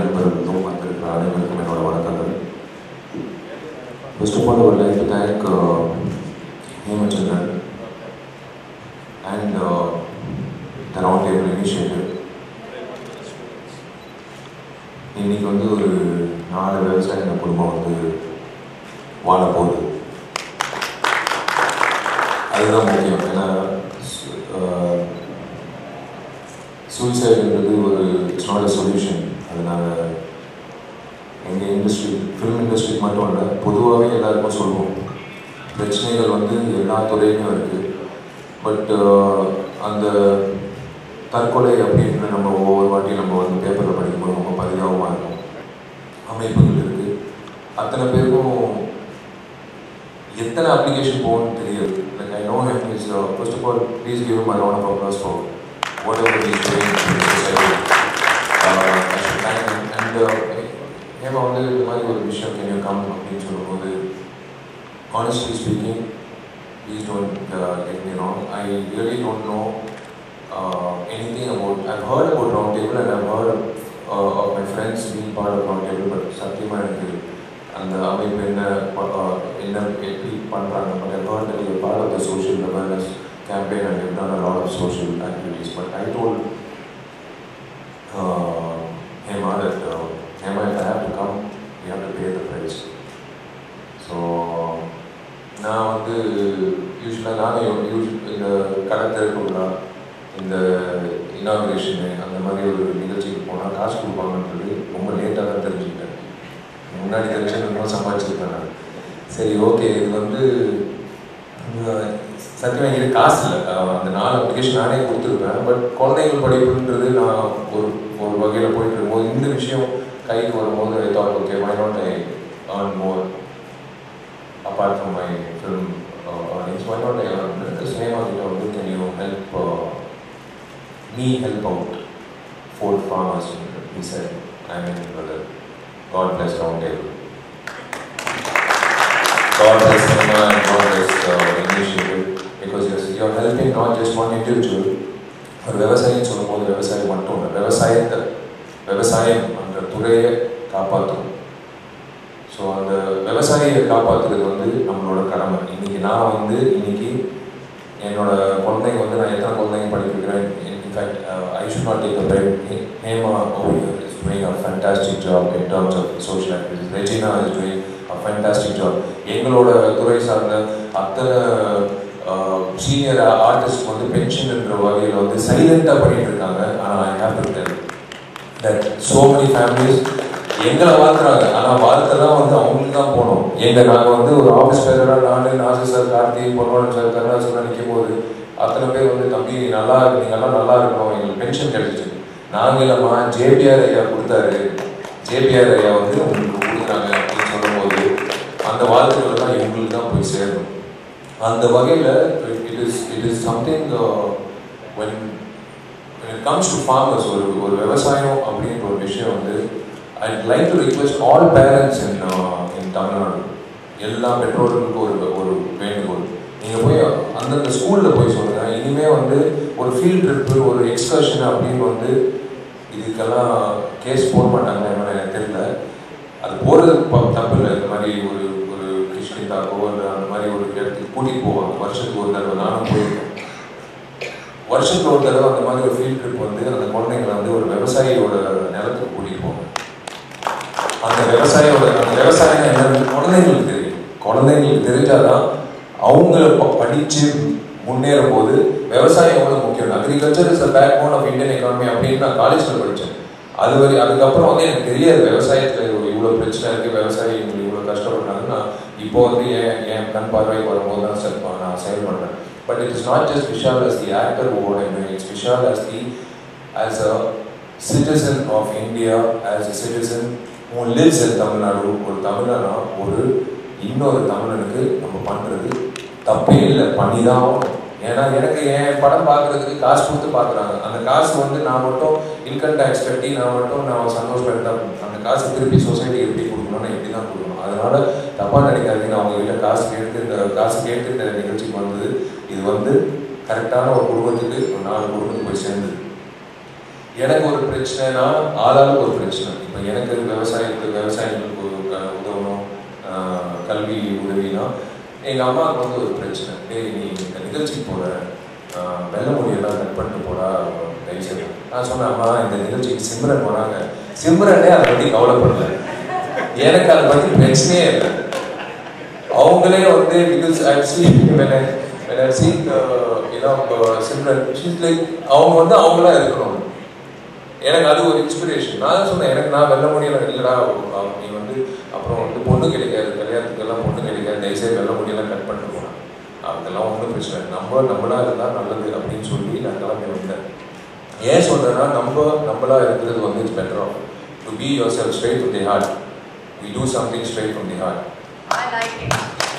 நண்பர்களுக்கும் வந்திருக்கிற அனைவருக்கும் என்னோட வணக்கங்கள் ஃபர்ஸ்ட் ஆஃப் ஆல் ஒரு like to thank Hemachandran and the round table initiative இன்னைக்கு வந்து ஒரு நாலு விவசாய குடும்பம் வந்து வாழ போகுது அதுதான் முக்கியம் ஏன்னா சூசைடுன்றது ஒரு இட்ஸ் நாட் அ சொல்யூஷன் அதனால எங்கள் இண்டஸ்ட்ரி ஃபிலிம் இண்டஸ்ட்ரிக்கு மட்டும் இல்லை பொதுவாகவே எல்லாருக்கும் சொல்லுவோம் பிரச்சனைகள் வந்து எல்லா துறையிலும் இருக்குது பட் அந்த தற்கொலை அப்படின்னு நம்ம ஒவ்வொரு வாட்டியும் நம்ம வந்து பேப்பரில் படிக்கும்போது ரொம்ப பரிதாபமாக இருக்கும் அமைப்புகள் இருக்குது அத்தனை பேருக்கும் எத்தனை அப்ளிகேஷன் போகணும்னு தெரியாது like I know Hem is first of all please give my round of applause for whatever is doing and Hema வந்து இந்த மாதிரி ஒரு விஷயம் கேன் யூ கம் அப்படின்னு சொல்லும்போது honestly speaking please don't uh, get me wrong I really don't know uh, anything about I've heard about Roundtable and I've heard uh, of my friends being part of Roundtable but சத்தியமாக எனக்கு அந்த அமைப்பு என்ன uh, என்ன எப்படி பண்ணுறாங்க but I've heard that you're part of the social awareness campaign and you've done a lot of social activities but I told uh, Hema that uh, Hema if I have to come you have to pay the price so நான் வந்து யூஸ்வலாக நானும் use இந்த கடத்திறப்பு விழா இந்த இனாகிரேஷனு அந்த மாதிரி ஒரு நிகழ்ச்சிக்கு போனால் காசு கொடுப்பாங்கன்றது ரொம்ப லேட்டாக தான் தெரிஞ்சுக்கிட்டேன் முன்னாடி தெரிஞ்சுன்னு சம்பாதிச்சிருக்கேன் நான் சரி ஓகே இது வந்து சத்தியமாக என்கிட்ட காசு இல்லை அந்த நாலு அப்ளிகேஷன் நானே கொடுத்துருப்பேன் பட் குழந்தைகள் படிப்புன்றது நான் ஒரு ஒரு வகையில் போயிட்டு இருக்கும்போது இந்த விஷயம் கைக்கு வரும்போது I thought okay my not I earn more apart from my film uh, earnings, why not I earn? Because name of it, can you help uh, me help out four farmers? He said, I'm in brother. God bless Roundtable. God bless cinema and God bless uh, initiative because you're, you're helping not just one individual. ஒரு விவசாயம் சொல்லும்போது விவசாயம் மட்டும் இல்லை விவசாயத்தை விவசாயம் அந்த துறையை காப்பாற்றும் ஸோ அந்த விவசாயியை காப்பாற்றுறது வந்து நம்மளோட கடமை இன்னைக்கு நான் வந்து இன்னைக்கு என்னோட குழந்தைங்க வந்து நான் எத்தனை குழந்தைங்க படிக்கிறேன் in fact I should not take pride Hema ஓவியர் is doing a fantastic job in terms of social activities Regina is doing a fantastic job எங்களோட துறை சார்ந்த அத்தனை சீனியர் ஆர்டிஸ்ட் வந்து பென்ஷன்ன்ற வகையில் வந்து சைலண்டாக பண்ணிட்டு இருக்காங்க ஆனால் I have to tell that so many families எங்களை வாழ்த்துறாங்க ஆனால் வாழ்த்தெல்லாம் வந்து அவங்களுக்கு தான் போகணும் எங்க நாங்கள் வந்து ஒரு ஆஃபீஸ் பேரராக நான் நாசர் சார் கார்த்திக் பொன்வாளன் சார் கருணாசன் நிற்கும் போது அத்தனை பேர் வந்து தம்பி நல்லா இருக்கு நீங்கள்லாம் நல்லா இருக்கணும் எங்களுக்கு பென்ஷன் கிடைச்சிச்சு நாங்கள் இல்லைம்மா ஜேபிஆர் ஐயா கொடுத்தாரு ஜேபிஆர் ஐயா வந்து உங்களுக்கு கொடுக்குறாங்க அப்படின்னு சொல்லும்போது அந்த வாழ்த்துக்கள் தான் இவங்களுக்கு தான் போய் சேரணும் அந்த வகையில் it is it is something when when it comes to farmers ஒரு ஒரு விவசாயம் அப்படின்ற ஒரு விஷயம் வந்து I'd like to request all parents in uh, in Tamil Nadu எல்லா பெற்றோர்களுக்கும் ஒரு ஒரு வேண்டுகோள் நீங்கள் போய் அந்தந்த ஸ்கூலில் போய் சொல்லுங்கள் இனிமேல் வந்து ஒரு ஃபீல்ட் ட்ரிப்பு ஒரு எக்ஸ்கர்ஷன் அப்படின்னு வந்து இதுக்கெல்லாம் கேஸ் போட மாட்டாங்க என்னன்னு எனக்கு தெரியல அது போகிறது தப்பு இல்லை இந்த மாதிரி ஒரு ஒரு கிருஷ்ணிதாக்கோ இல்லை அந்த மாதிரி ஒரு இடத்துக்கு கூட்டிகிட்டு போவாங்க வருஷத்துக்கு ஒரு தடவை நானும் போயிருக்கேன் வருஷத்துக்கு ஒரு தடவை அந்த மாதிரி ஒரு ஃபீல்ட் ட்ரிப் வந்து அந்த குழந்தைங்களை வந்து ஒரு விவசாயியோட நிலத்துக்கு கூட்டிகிட்டு போவாங்க அந்த விவசாயியோட அந்த விவசாயம் என்னன்னு குழந்தைங்களுக்கு தெரியும் குழந்தைங்களுக்கு தெரிஞ்சாதான் அவங்க படித்து முன்னேறும் போது விவசாயம் எவ்வளோ முக்கியம் agriculture is backbone of Indian economy அப்படின்னு நான் காலேஜில் படித்தேன் அது வரை அதுக்கப்புறம் வந்து எனக்கு தெரியாது விவசாயத்தில் இவ்வளோ பிரச்சனை இருக்குது விவசாயிகள் இவ்வளோ கஷ்டப்படுறாங்க நான் இப்போ வந்து என் என் கண் பார்வைக்கு வரும்போது தான் சார் நான் செயல்படுறேன் but it is not just Vishal as the actor ஓட it's Vishal as the as a citizen of India as a citizen who lives in Tamil Nadu ஒரு தமிழனா ஒரு இன்னொரு தமிழனுக்கு நம்ம பண்ணுறது தப்பே இல்லை பண்ணி தான் ஆகணும் ஏன்னா எனக்கு என் படம் பார்க்கறதுக்கு காசு கொடுத்து பார்க்குறாங்க அந்த காசு வந்து நான் மட்டும் இன்கம் டேக்ஸ் கட்டி நான் மட்டும் நான் சந்தோஷப்பட்டு அந்த காசு திருப்பி சொசைட்டி எப்படி கொடுக்கணும் நான் எப்படி தான் கொடுக்கணும் அதனால தப்பாக நினைக்காதீங்க அவங்க கிட்ட காசு கேட்டு இந்த காசு கேட்டு இந்த நிகழ்ச்சிக்கு வந்தது இது வந்து கரெக்டான ஒரு குடும்பத்துக்கு ஒரு நாலு குடும்பத்துக்கு போய் சேர்ந்தது எனக்கு ஒரு பிரச்சனைனா ஆளாளுக்கு ஒரு பிரச்சனை இப்போ எனக்கு விவசாயத்துக்கு விவசாயிகளுக்கு ஒரு க- உதவணும் ஆஹ் கல்வி உதவினா எங்கள் அம்மாவுக்கு வந்து ஒரு பிரச்சனை டேய் நீ இந்த நிகழ்ச்சிக்கு போகிற வெள்ள முடியெல்லாம் கட் பண்ணிட்டு போடா தயவுசெய்து நான் சொன்னேன் அம்மா இந்த நிகழ்ச்சிக்கு சிம்ரன் வராங்க சிம்ரனே அதை பற்றி கவலைப்படல எனக்கு அதை பற்றி பிரச்சனையே இல்லை அவங்களே வந்து because I seen when I when I seen the you know uh, Simran she's like அவங்க வந்து அவங்களா இருக்கணும் எனக்கு அது ஒரு இன்ஸ்பிரேஷன் நான் தான் சொன்னேன் எனக்கு நான் வெல்ல முடியல இல்லடா அவ- நீ வந்து அப்புறம் வந்து பொண்ணு கிடைக்காது கல்யாணத்துக்கெல்லாம் பொண்ணு கிடைக்காது தயவுசெய்து வெல்ல முடியல கட் பண்ணிட்டு போனேன் அதெல்லாம் ஒன்றும் பிரச்சனை இல்லை. நம்ம நம்மளா இருந்தால் நல்லது அப்படின்னு சொல்லி நான் கிளம்பி வந்தேன் ஏன் சொல்றேன்னா நம்ம நம்மளா இருக்கிறது வந்து it's better off to be yourself straight from the heart we do something straight from the heart I like it.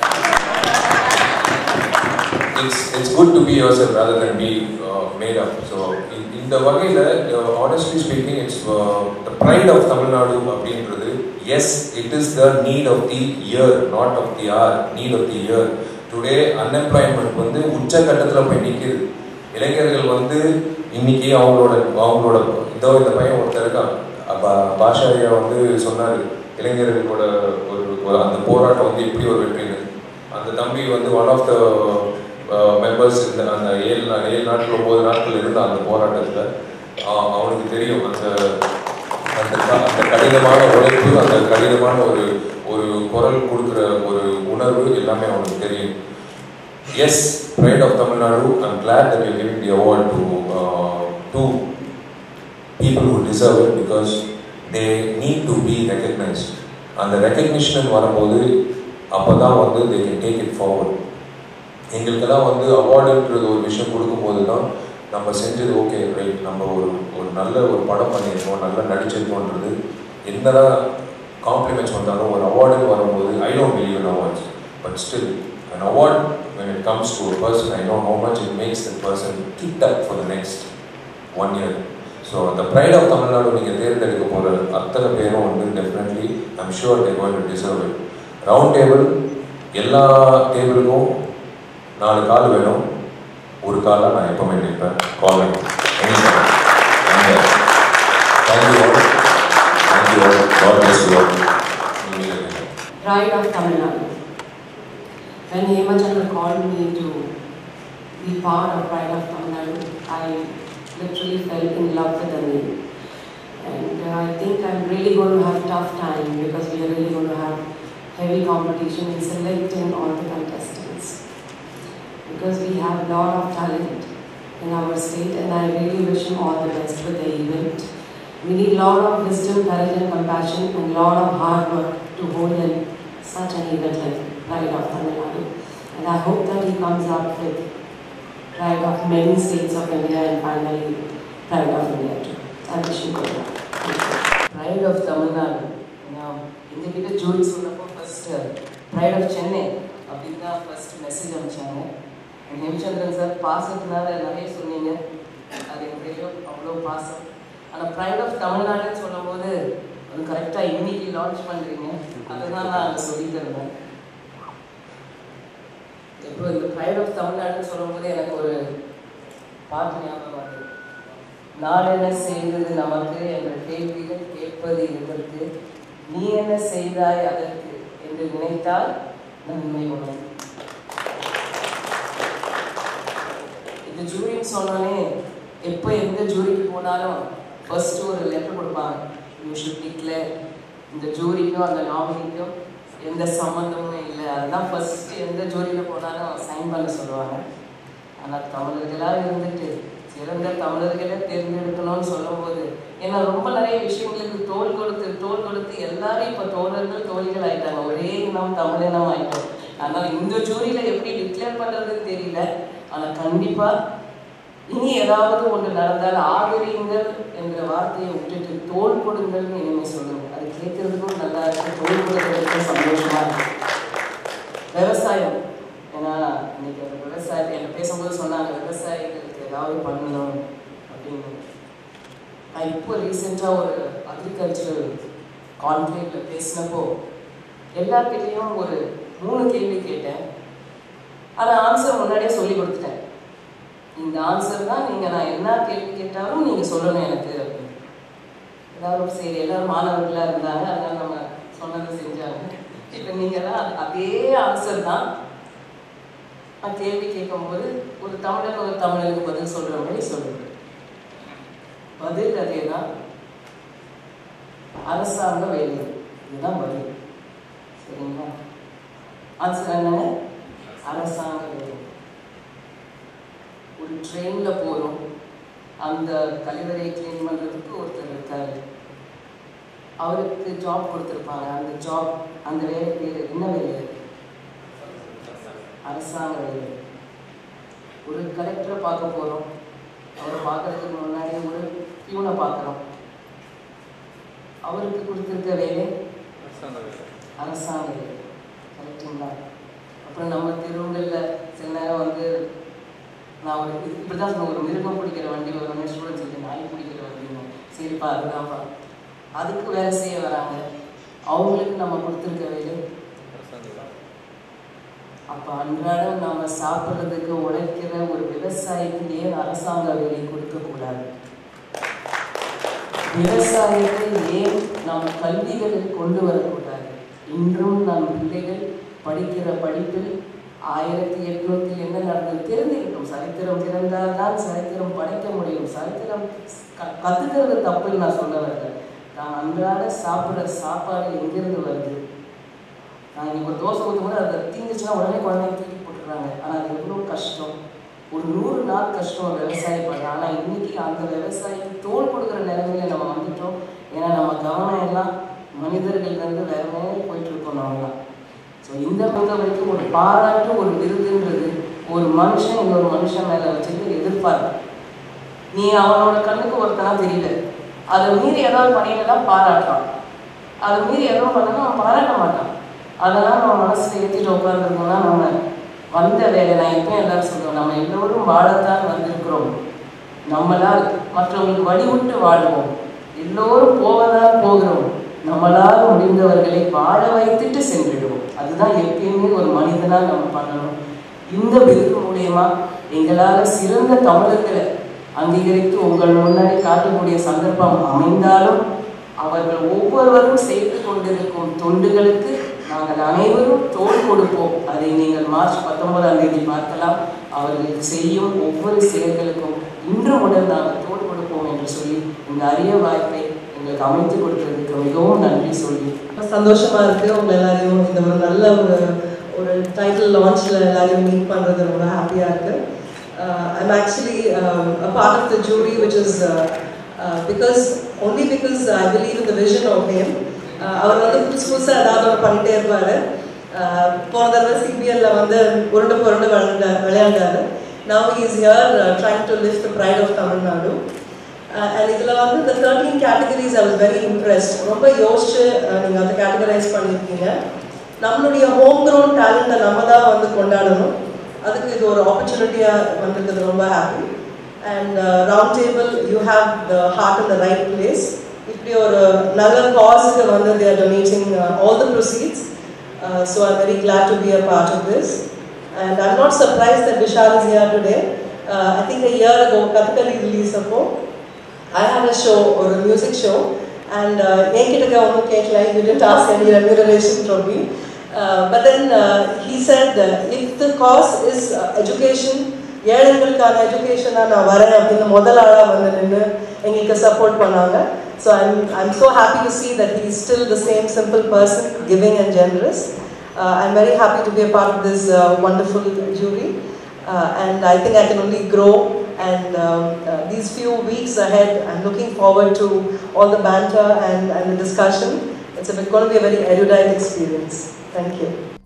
it's it's good to be yourself rather than be uh, made up. So in, in the வகையில் uh, honestly speaking, it's uh, the pride of Tamil Nadu அப்படின்றது yes, it is the need of the year, not of the hour, need of the year. Today unemployment வந்து உச்ச கட்டத்தில் போய் நிற்கிது இளைஞர்கள் வந்து இன்னைக்கு அவங்களோட அவங்களோட இதோ இந்த பையன் ஒருத்தர் இருக்கான் பா- பாஷா ஐயா வந்து சொன்னாரு இளைஞர்களோட ஒரு ஒரு அந்த போராட்டம் வந்து எப்படி ஒரு வெற்றின்னு அந்த தம்பி வந்து ஒன் ஆஃப் த மெம்பர்ஸ் இந்த அந்த ஏழு நா- ஏழு நாட்கள் ஒன்பது நாட்கள் இருந்த அந்த போராட்டத்தில் அவனுக்கு தெரியும் அந்த அந்த க- அந்த கடினமான உழைப்பு அந்த கடினமான ஒரு ஒரு குரல் கொடுக்குற ஒரு உணர்வு எல்லாமே அவனுக்கு தெரியும் yes pride of Tamil Nadu I'm glad that you're giving the award to uh, two people who deserve it because they need to be recognized அந்த ரெக்கக்னிஷன் வரும்போது அப்போ தான் வந்து they can take it forward எங்களுக்கெல்லாம் வந்து அவார்டுன்றது ஒரு விஷயம் கொடுக்கும்போது தான் நம்ம செஞ்சது ஓகே ரைட் நம்ம ஒரு ஒரு நல்ல ஒரு படம் பண்ணியிருக்கோம் நல்லா நடிச்சிருக்கோன்றது என்னதான் காம்ப்ளிமெண்ட்ஸ் வந்தாலும் ஒரு அவார்டுன்னு வரும்போது I don't believe in awards but still an award when it comes to a person I know how much it makes the person kicked up for the next one year so அந்த pride of Tamil Nadu நீங்கள் தேர்ந்தெடுக்க போகிற அத்தனை பேரும் வந்து definitely I'm sure they going to deserve it round table எல்லா டேபிளுக்கும் நாலு கால் வேணும் ஒரு காலாக நான் எப்பவுமே நிற்பேன் கால் எனி thank you thank you thank you God bless you Pride of Tamil Nadu. When Hemachandra called me to be part of Pride of Tamil Nadu, I literally fell in love with the name. And uh, I think I'm really going to have tough time because we are really going to have heavy competition in selecting all the contestants. Because we have a lot of talent in our state and I really wish him all the best with the event. We need a lot of wisdom, courage and compassion and a lot of hard work to hold in such an event like Pride of Tamil Nadu. And I hope that he comes up with pride of many states of India and finally pride of India too. I wish you good luck. Thank you. Pride of Tamil Nadu நான் எங்ககிட்ட ஜோடி சொன்னப்போ first pride of Chennai அப்படின்னு தான் first message அனுப்பிச்சாங்க And Hemachandran sir பாசத்தினால நிறைய சொன்னீங்க அது எனக்கு தெரியும் அவ்வளோ பாசம் ஆனால் ப்ரைட் ஆஃப் தமிழ்நாடுன்னு சொல்லும்போது அது கரெக்டாக இன்னைக்கு லான்ச் பண்ணுறீங்க அதுதான் நான் அங்கே சொல்லி தருவேன் இப்போ இந்த ப்ரைட் ஆஃப் தமிழ்நாடுன்னு சொல்லும்போது எனக்கு ஒரு பாட்டு ஞாபகம் வருது நான் என்ன செய்தது நமக்கு என்ற கேள்விகள் கேட்பது இதற்கு நீ என்ன செய்தாய் அதற்கு என்று நினைத்தால் நன்மை உணரும் இந்த ஜூரின்னு சொன்னோன்னே எப்போ எந்த ஜூரிக்கு போனாலும் ஃபர்ஸ்ட் ஒரு லெட்டர் கொடுப்பாங்க யூ ஷுட் டிக்ளேர் இந்த ஜூரிக்கும் அந்த நாமினிக்கும் எந்த சம்மந்தமும் இல்லை அதுதான் ஃபர்ஸ்ட் எந்த ஜூரியில் போனாலும் சைன் பண்ண சொல்லுவாங்க ஆனால் தமிழர்களாக இருந்துட்டு சிறந்த தமிழர்களை தேர்ந்தெடுக்கணும்னு சொல்லும்போது ஏன்னா ரொம்ப நிறைய விஷயங்களுக்கு தோல் கொடுத்து தோல் கொடுத்து எல்லாரும் இப்போ தோழர்கள் தோழிகள் ஆயிட்டாங்க ஒரே இனம் தமிழினம் ஆயிட்டோம் ஆனால் இந்த ஜூரியில எப்படி டிக்ளேர் பண்றதுன்னு தெரியல ஆனால் கண்டிப்பா இனி ஏதாவது ஒன்று நடந்தால் ஆதரியுங்கள் என்ற வார்த்தையை விட்டுட்டு தோல் கொடுங்கள்னு இனிமே சொல்லுங்க அது கேட்கறதுக்கும் நல்லா இருக்கு தோல் கொடுக்கறதுக்கும் சந்தோஷமா இருக்கு விவசாயம் ஏன்னா இன்னைக்கு அந்த விவசாயத்தை என்ன பேசும்போது சொன்னாங்க விவசாயிகளுக்கு ஏதாவது பண்ணணும் அப்படின்னு நான் இப்போ ரீசெண்டாக ஒரு அக்ரிகல்ச்சரல் கான்ஃபிளிக்ல பேசினப்போ எல்லார்கிட்டையும் ஒரு மூணு கேள்வி கேட்டேன் ஆனால் ஆன்சர் முன்னாடியே சொல்லி கொடுத்துட்டேன் இந்த ஆன்சர் தான் நீங்கள் நான் என்ன கேள்வி கேட்டாலும் நீங்கள் சொல்லணும் எனக்கு அப்படின்னு. எல்லாரும் சரி எல்லாரும் மாணவர்களாக இருந்தாங்க அதனால நம்ம சொன்னதை செஞ்சாங்க இப்போ நீங்கள்லாம் அதே ஆன்சர் தான் நான் கேள்வி கேட்கும்போது ஒரு தமிழன் ஒரு தமிழனுக்கு பதில் சொல்கிற மாதிரி சொல்லுது பதில் அதே தான் அரசாங்க வேலை இதுதான் பதில் சரிங்களா ஆன்சர் என்ன அரசாங்க வேலை ஒரு ட்ரெயினில் போகிறோம் அந்த கழிவறையை க்ளீன் பண்ணுறதுக்கு ஒருத்தர் இருக்காரு அவருக்கு ஜாப் கொடுத்துருப்பாங்க அந்த ஜாப் அந்த வேலை பேர் என்ன வேலை அது? அரசாங்க வேலை ஒரு கலெக்டரை பார்க்க போகிறோம் அவரை பார்க்கறதுக்கு முன்னாடி ஒரு பியூனை பார்க்குறோம் அவருக்கு கொடுத்துருக்க வேலை அரசாங்க வேலை கரெக்டுங்களா அப்புறம் நம்ம தெருவுகளில் சில நேரம் வந்து நான் ஒரு இது இப்படி தான் சொன்னேன் ஒரு மிருகம் பிடிக்கிற வண்டி வருவாங்க ஸ்டூடெண்ட்ஸ் இருக்கு நாய் பிடிக்கிற வண்டிங்க சரிப்பா அதுதான்ப்பா அதுக்கு வேலை செய்ய வராங்க அவங்களுக்கு நம்ம கொடுத்துருக்க வேலை அப்போ அன்றாடம் நம்ம சாப்பிட்றதுக்கு உழைக்கிற ஒரு விவசாயிக்கு ஏன் அரசாங்க வேலை கொடுக்கக்கூடாது விவசாயத்தை ஏன் நாம் கல்விகளில் கொண்டு வரக்கூடாது இன்றும் நம் பிள்ளைகள் படிக்கிற படிப்பில் ஆயிரத்தி எட்நூத்தி என்ன நடந்தது தெரிஞ்சுக்கிட்டோம் சரித்திரம் திறந்தால் தான் சரித்திரம் படைக்க முடியும் சரித்திரம் க- கத்துக்கிறது தப்புன்னு நான் சொல்ல வரல நான் அன்றாட சாப்பிட்ற சாப்பாடு எங்கிருந்து வருது நான் இன்னைக்கு ஒரு தோசை ஊற்றும் போது அதை தீந்துச்சுன்னா உடனே குழந்தைங்க தூக்கி போட்டுறாங்க ஆனால் அது எவ்வளோ கஷ்டம் ஒரு நூறு நாள் கஷ்டம் ஒரு விவசாயி பண்ண ஆனால் இன்னைக்கு அந்த விவசாயிக்கு தோல் கொடுக்குற நிலைமையில நம்ம வந்துட்டோம் ஏன்னா நம்ம கவனம் எல்லாம் மனிதர்கள்லேருந்து வேற மாதிரி போயிட்டு இருக்கோம் நாமெல்லாம் ஸோ இந்த பொறுத்த வரைக்கும் ஒரு பாராட்டு ஒரு விருதுன்றது ஒரு மனுஷன் இன்னொரு மனுஷன் மேலே வச்சுட்டு எதிர்பார்ப்பு நீ அவனோட கண்ணுக்கு ஒருத்தனா தெரியல அதை மீறி ஏதாவது பண்ணினா பாராட்டுறான் அதை மீறி எதுவும் பண்ணனா அவன் பாராட்ட மாட்டான் அதெல்லாம் நம்ம மனசுல ஏற்றிட்டு உட்காந்துருக்கோம்னா நம்ம வந்த வேலை நான் எப்பயும் எல்லாரும் சொல்லுவேன் நம்ம எல்லோரும் வாழத்தான் வந்திருக்கிறோம் நம்மளால் மற்றவங்களுக்கு வழிவிட்டு வாழுவோம் எல்லோரும் போவதால் போகிறோம் நம்மளால் முடிந்தவர்களை வாழ வைத்துட்டு சென்றிடுவோம் அதுதான் எப்பயுமே ஒரு மனிதனா நம்ம பண்ணணும் இந்த விருது மூலியமா எங்களால சிறந்த தமிழர்களை அங்கீகரித்து உங்கள் முன்னாடி காட்டக்கூடிய சந்தர்ப்பம் அமைந்தாலும் அவர்கள் ஒவ்வொருவரும் செய்து கொண்டிருக்கும் தொண்டுகளுக்கு நாங்கள் அனைவரும் தோள் கொடுப்போம் அதை நீங்கள் மார்ச் பத்தொன்பதாம் தேதி பார்க்கலாம் அவர்களுக்கு செய்யும் ஒவ்வொரு செயல்களுக்கும் இன்று முதல் நாங்கள் தோள் கொடுப்போம் என்று சொல்லி இந்த அரிய வாய்ப்பை எங்களுக்கு அமைத்து கொடுத்ததுக்கு மிகவும் நன்றி சொல்லி ரொம்ப சந்தோஷமா இருக்கு உங்க எல்லாரையும் இந்த ஒரு நல்ல ஒரு ஒரு டைட்டில் லான்ச்ல எல்லாரையும் மீட் பண்றது ரொம்ப ஹாப்பியா இருக்கு I'm actually a part of the jury which is uh, uh, because only because I believe in the vision of him uh, அவர் வந்து புதுசு புதுசாக ஏதாவது ஒன்று பண்ணிட்டே இருப்பாரு uh, போன தடவை சிபிஎல்ல வந்து உருண்டு புரண்டு விளையாண்ட விளையாண்டாரு now he is here uh, trying to lift the pride of Tamil Nadu Uh, and இதில் வந்து இந்த thirteen categories I was very impressed ரொம்ப யோசிச்சு uh, நீங்க அதை கேட்டகரைஸ் பண்ணியிருக்கீங்க நம்மளுடைய ஹோம் க்ரோன் டேலண்ட்டை நம்ம தான் வந்து கொண்டாடணும் அதுக்கு இது ஒரு ஆப்பர்ச்சுனிட்டியாக வந்திருக்கிறது ரொம்ப happy and round table you have the heart in the right place இப்படி ஒரு நல்ல காஸுக்கு வந்து their donating all the proceeds so I'm very glad to be a part of this and I'm not surprised that Vishal is here today I think a year ago கத்துக்கலி release அப்போ I had a show or a music show, and uh, என்கிட்ட ஒன்றும் கேட்கல you didn't ask any remuneration from me. Uh, but then uh, he said, uh, if the cause is uh, education, ஏழைகளுக்கான எஜுகேஷனாக நான் வரேன் அப்படின்னு முதல் ஆளாக வந்து நின்று எங்களுக்கு சப்போர்ட் பண்ணாங்க so I'm I'm so happy to see that he is still the same simple person, giving and generous. Uh, I'm very happy to be a part of this uh, wonderful jury. Uh, and I think I can only grow. And um, uh, these few weeks ahead, I'm looking forward to all the banter and, and the discussion. It's a, going to be a very erudite experience. Thank you.